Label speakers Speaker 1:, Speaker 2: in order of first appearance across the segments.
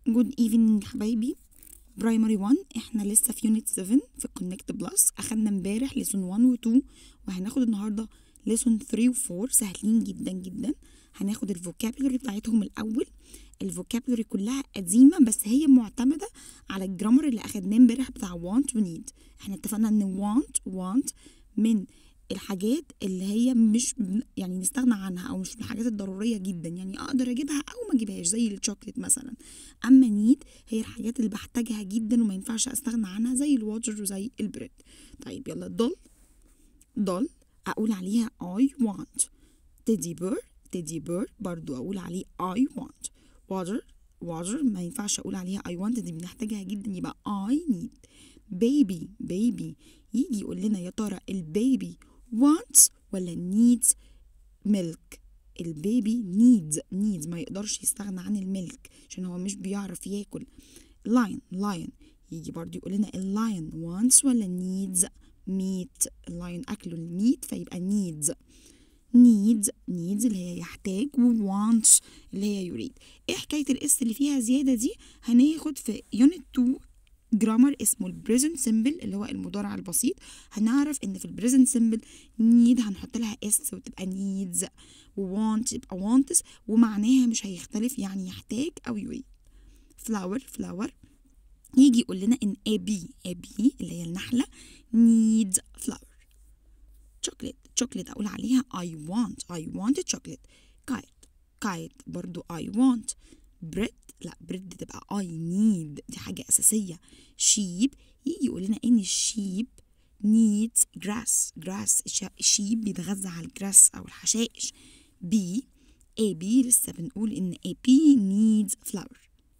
Speaker 1: جود ايفنينج حبايبي برايمري 1 احنا لسه في يونت 7 في كونكت بلس اخدنا امبارح ليسون 1 و 2 وهناخد النهارده ليسون 3 و 4 سهلين جدا جدا هناخد الفوكابولري بتاعتهم الاول الفوكابولري كلها قديمه بس هي معتمده على الجرامر اللي اخدناه امبارح بتاع want و need احنا اتفقنا ان want want من الحاجات اللي هي مش يعني نستغنى عنها او مش من الحاجات الضروريه جدا يعني اقدر اجيبها او ما اجيبهاش زي الشوكليت مثلا اما نيد هي الحاجات اللي بحتاجها جدا وما ينفعش استغنى عنها زي الواتر وزي البريد طيب يلا دول دول اقول عليها I want تيدي بير تيدي بير برضو اقول عليه I want water water ما ينفعش اقول عليها I want دي بنحتاجها جدا يبقى I need baby baby يجي يقول لنا يا ترى البيبي wants ولا needs milk البيبي needs needs ما يقدرش يستغنى عن الملك عشان هو مش بيعرف ياكل lion lion يجي برضو يقول لنا اللاين wants ولا needs meat اللاين أكله الميت فيبقى needs needs needs اللي هي يحتاج و wants اللي هي يريد ايه حكاية الاس اللي فيها زيادة دي هناخد في يونت 2 جرامر اسمه البريزنت سيمبل اللي هو المضارع البسيط هنعرف ان في البريزنت سيمبل نيد هنحط لها اس وتبقى needs ووانت يبقى wants ومعناها مش هيختلف يعني يحتاج او يريد flower flower يجي يقول لنا ان a bee a bee اللي هي النحلة needs flower chocolate chocolate اقول عليها I want I want a chocolate kite kite برضو I want bread لا بريد تبقى I need دي حاجة أساسية sheep يجي يقول لنا إن الشيب needs grass grass الشيب بيتغذى على الجراس أو الحشائش B A B لسه بنقول إن A B needs flour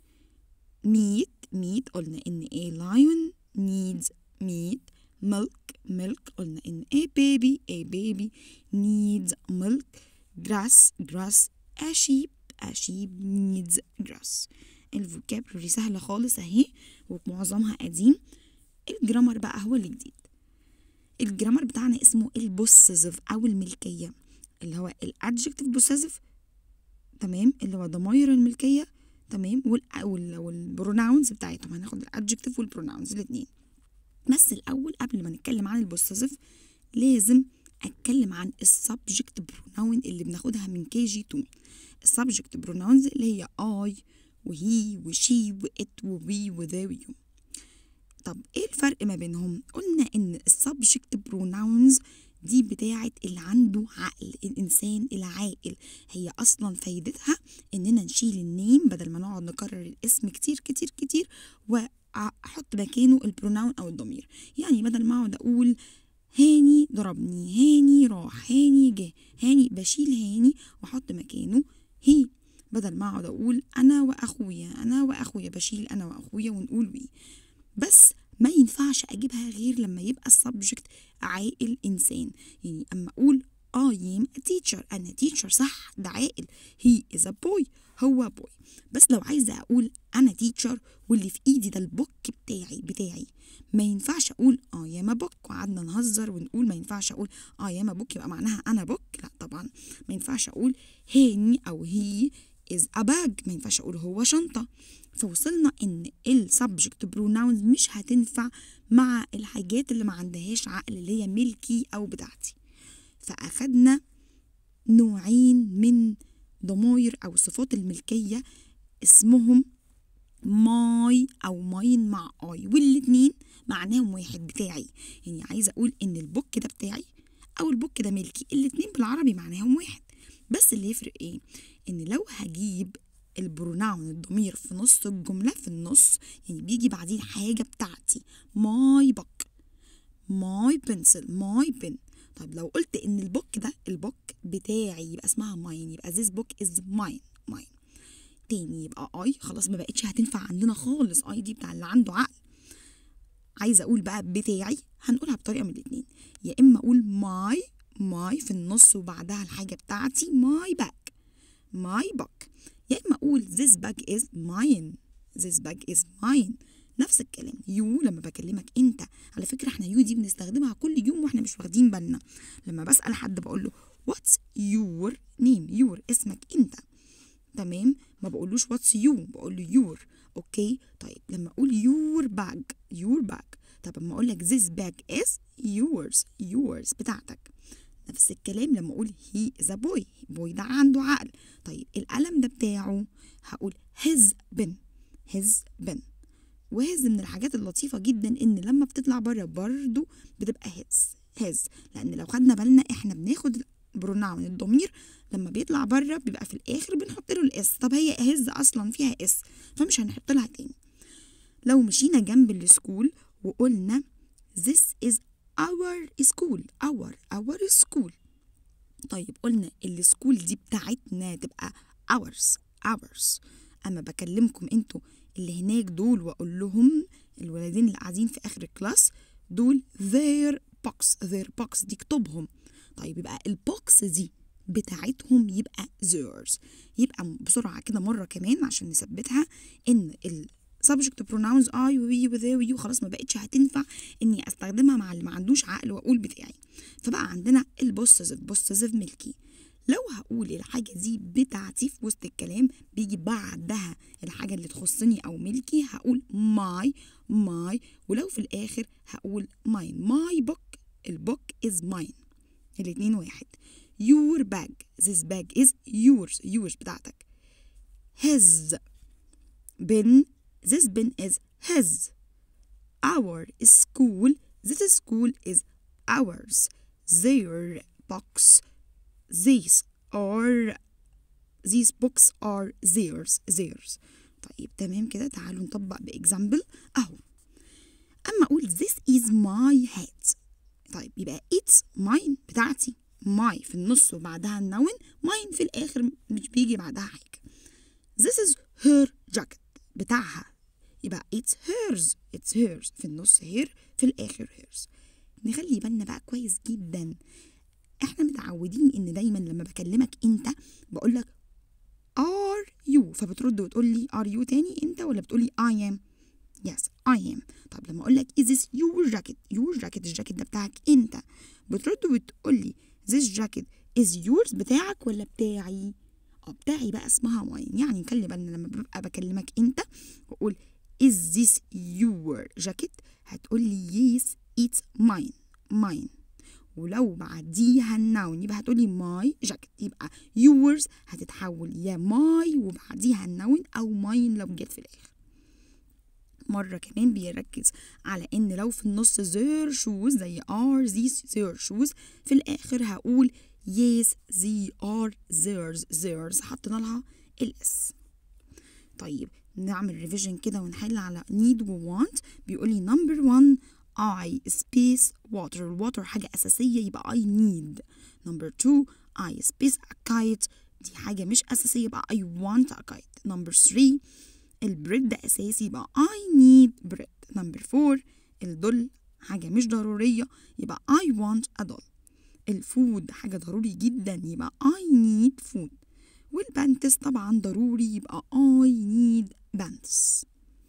Speaker 1: meat meat قلنا إن A lion needs meat milk milk قلنا إن A baby A baby needs milk grass grass a sheep a sheep needs grass الفوكابلري سهلة خالص اهي ومعظمها قديم الجرامر بقى هو اللي جديد الجرامر بتاعنا اسمه البوسيسيف او الملكية اللي هو الادجكتيف بوسيسيف تمام اللي هو ضماير الملكية تمام والبروناونز بتاعتهم هناخد الادجكتيف والبروناونز الاتنين بس الاول قبل ما نتكلم عن البوسيسيف لازم اتكلم عن السبجكت بروناون اللي بناخدها من كي جي 2 السبجكت بروناونز اللي هي I وهي وشي وإت ووي وذا ويو طب ايه الفرق ما بينهم قلنا ان السبجكت بروناونز دي بتاعت اللي عنده عقل الانسان العاقل هي اصلا فايدتها اننا نشيل النيم بدل ما نقعد نكرر الاسم كتير كتير كتير واحط مكانه البروناون او الضمير يعني بدل ما اقعد اقول هاني ضربني هاني راح هاني جه هاني بشيل هاني واحط مكانه هي بدل ما اقعد اقول انا واخويا انا واخويا بشيل انا واخويا ونقول وي بس ما ينفعش اجيبها غير لما يبقى السبجكت عاقل انسان يعني اما اقول I am a teacher أنا teacher صح ده عاقل he is a boy هو boy بس لو عايزة أقول أنا teacher واللي في إيدي ده البوك بتاعي بتاعي ما ينفعش أقول I am a book وقعدنا نهزر ونقول ما ينفعش أقول I am a book يبقى معناها أنا بوك لا طبعا ما ينفعش أقول هاني أو هي is a bag ما ينفعش أقول هو شنطة فوصلنا إن السبجكت بروناونز مش هتنفع مع الحاجات اللي ما عندهاش عقل اللي هي ملكي أو بتاعتي فأخدنا نوعين من ضماير أو صفات الملكية اسمهم ماي أو ماين مع آي والاتنين معناهم واحد بتاعي يعني عايزة أقول إن البوك ده بتاعي أو البوك ده ملكي الاتنين بالعربي معناهم واحد بس اللي يفرق إيه إن لو هجيب البروناون الضمير في نص الجملة في النص يعني بيجي بعدين حاجة بتاعتي ماي بوك ماي بنسل ماي بن طب لو قلت ان البوك ده البوك بتاعي يبقى اسمها ماين يبقى this book is mine mine تاني يبقى اي خلاص ما بقتش هتنفع عندنا خالص اي دي بتاع اللي عنده عقل عايزه اقول بقى بتاعي هنقولها بطريقه من الاتنين يا اما اقول ماي ماي في النص وبعدها الحاجه بتاعتي ماي باك ماي باك يا اما اقول this bag is mine this bag is mine نفس الكلام يو لما بكلمك انت على فكره احنا يو دي بنستخدمها كل يوم واحنا مش واخدين بالنا لما بسال حد بقول له what's your name your اسمك انت تمام ما بقولوش واتس يو بقول له يور اوكي طيب لما اقول يور باج يور باج طب لما اقول لك this bag is yours yours بتاعتك نفس الكلام لما اقول he is a boy boy ده عنده عقل طيب القلم ده بتاعه هقول his pen his pen وهز من الحاجات اللطيفة جدا ان لما بتطلع بره برضو بتبقى his his لان لو خدنا بالنا احنا بناخد بروناون الضمير لما بيطلع بره بيبقى في الاخر بنحط له الاس طب هي هز اصلا فيها اس فمش هنحط لها تاني لو مشينا جنب السكول وقلنا this is our school our our school طيب قلنا السكول دي بتاعتنا تبقى ours ours اما بكلمكم انتوا اللي هناك دول واقول لهم الولدين اللي قاعدين في اخر الكلاس دول their box their box دي كتبهم طيب يبقى البوكس دي بتاعتهم يبقى theirs يبقى بسرعة كده مرة كمان عشان نثبتها ان ال subject pronouns I و we و they و you خلاص ما بقتش هتنفع اني استخدمها مع اللي ما عندوش عقل واقول بتاعي فبقى عندنا البوستيف بوستيف ملكي لو هقول الحاجة دي بتاعتي في وسط الكلام بيجي بعدها الحاجة اللي تخصني أو ملكي هقول my my ولو في الآخر هقول mine my book البوك is mine الاتنين واحد your bag this bag is yours yours بتاعتك his bin this bin is his our school this school is ours their box these are these books are theirs theirs طيب تمام كده تعالوا نطبق بإكزامبل أهو أما أقول this is my hat طيب يبقى it's mine بتاعتي my في النص وبعدها النون mine في الآخر مش بيجي بعدها حاجة this is her jacket بتاعها يبقى it's hers it's hers في النص her في الآخر hers نخلي بالنا بقى كويس جدا احنا متعودين ان دايما لما بكلمك انت بقول لك are you فبترد وتقول لي are you تاني انت ولا بتقولي I am yes I am طب لما اقول لك is this your jacket your jacket الجاكيت ده بتاعك انت بترد وتقول لي this jacket is yours بتاعك ولا بتاعي اه بتاعي بقى اسمها mine يعني خلي بالنا لما ببقى بكلمك انت واقول is this your jacket هتقول لي yes it's mine mine ولو بعديها النون يبقى هتقولي ماي جاكيت يبقى yours هتتحول يا ماي وبعديها النون او ماين لو جت في الاخر مرة كمان بيركز على ان لو في النص their shoes زي are these their shoes في الاخر هقول yes they are theirs theirs حطينا لها الاس طيب نعمل ريفيجن كده ونحل على need و want بيقولي number one I space water الواتر حاجة أساسية يبقى I need number two I space a kite دي حاجة مش أساسية يبقى I want a kite number three البريد ده أساسي يبقى I need bread number four الدل حاجة مش ضرورية يبقى I want a doll الفود حاجة ضروري جدا يبقى I need food والبانتس طبعا ضروري يبقى I need pants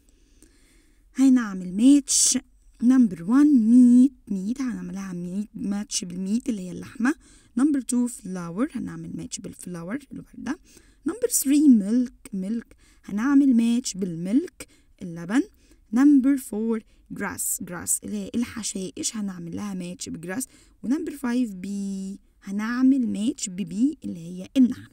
Speaker 1: هنعمل ماتش نمبر 1 ميت ميت هنعملها ميت ماتش بالميت اللي هي اللحمة نمبر 2 فلاور هنعمل ماتش بالفلاور الوردة نمبر 3 ميلك ميلك هنعمل ماتش بالميلك اللبن نمبر 4 جراس جراس اللي هي الحشائش هنعمل لها ماتش بجراس ونمبر 5 بي هنعمل ماتش ببي اللي هي النحلة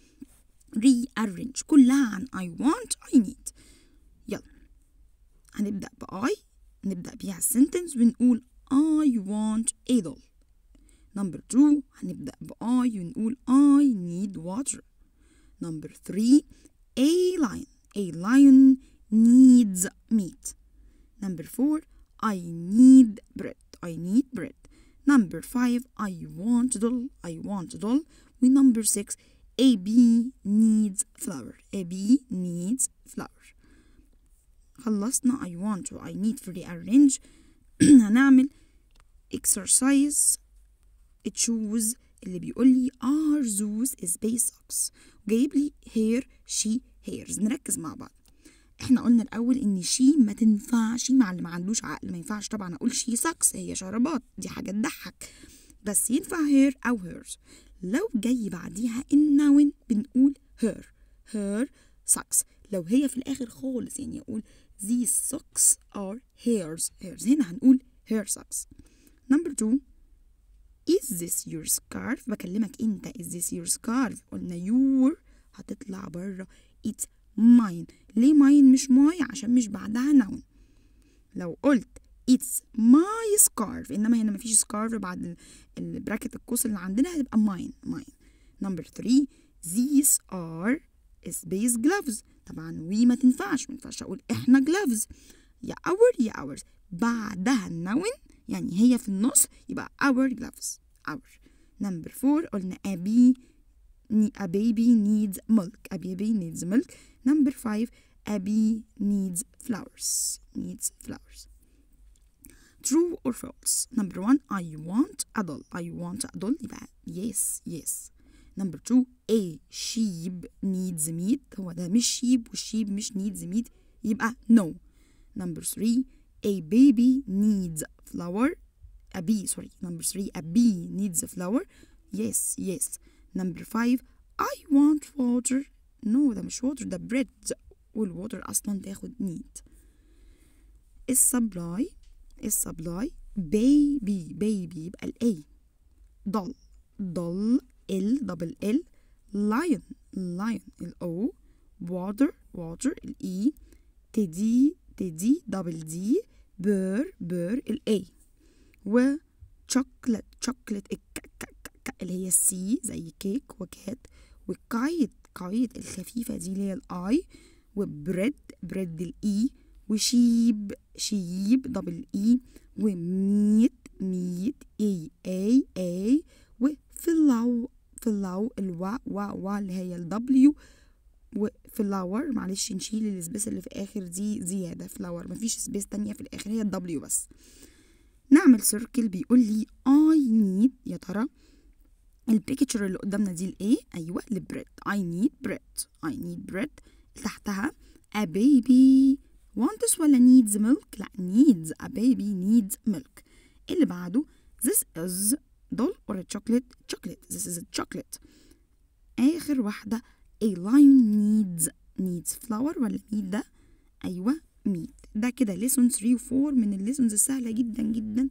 Speaker 1: rearrange كلها عن I want I need يلا هنبدأ بآي نبدأ بيها السنتنس ونقول I want a doll number two هنبدأ ب I ونقول I need water number three a lion a lion needs meat number four I need bread I need bread number five I want doll I want doll و number six a bee needs flower a bee needs flower خلصنا I want و I need في rearrange هنعمل exercise choose اللي بيقول لي are those space socks وجايب لي hair she hairs نركز مع بعض احنا قلنا الاول ان شي ما تنفعش مع اللي ما عندوش عقل ما ينفعش طبعا اقول شي ساكس هي شرابات دي حاجه تضحك بس ينفع هير او هيرز لو جاي بعديها النون بنقول هير her socks لو هي في الآخر خالص يعني أقول these socks are hers hers هنا هنقول her socks number two is this your scarf بكلمك انت is this your scarf قلنا your هتطلع بره it's mine ليه mine مش my عشان مش بعدها noun لو قلت it's my scarf انما هنا مفيش scarf بعد ال- البراكت القوس اللي عندنا هتبقى mine mine number three these are space gloves طبعا وي ما تنفعش ما ينفعش اقول احنا gloves يا our يا ours بعدها النون يعني هي في النص يبقى our gloves our number four قلنا a bee ne- a baby needs milk a baby needs milk number five a bee needs flowers needs flowers true or false number one I want a doll I want a doll يبقى yes yes number two a sheep needs meat هو ده مش sheep والشيب مش needs meat يبقى no number three a baby needs flower a bee sorry number three a bee needs a flower yes yes number five I want water no ده مش water ده bread والwater أصلا تاخد need السبلاي السبلاي baby baby يبقى ال A doll doll ال double L lion lion ال O water water ال E teddy teddy double D bird bird ال A و chocolate chocolate الك ك ك ك اللي هي السي زي كيك وكات وكايت كايت الخفيفة دي اللي هي الاي وبريد بريد الاي وشيب شيب دبل اي وميت ميت اي اي اي وفلاو فلاو الوا وا وا اللي هي الدبليو وفلاور معلش نشيل السبيس اللي في اخر دي زيادة فلاور مفيش سبيس تانية في الاخر هي الدبليو بس نعمل سيركل بيقول لي I need يا ترى البيكتشر اللي قدامنا دي الايه ايوه البريد I need bread I need bread تحتها a baby wants ولا needs milk لا needs a baby needs milk اللي بعده this is doll or a chocolate chocolate this is a chocolate اخر واحده a lion needs needs flower ولا need ده ايوه meat ده كده lesson 3 و 4 من الليسونز السهله جدا جدا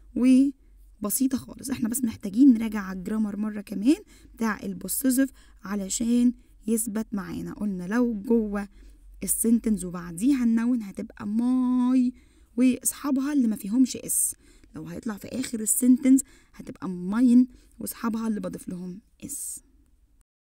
Speaker 1: وبسيطه خالص احنا بس محتاجين نراجع على الجرامر مره كمان بتاع البوسيسيف علشان يثبت معانا قلنا لو جوه السنتنز وبعديها النون هتبقى ماي واصحابها اللي ما فيهمش اس لو هيطلع في اخر السنتنز هتبقى ماين واصحابها اللي بضيف لهم اس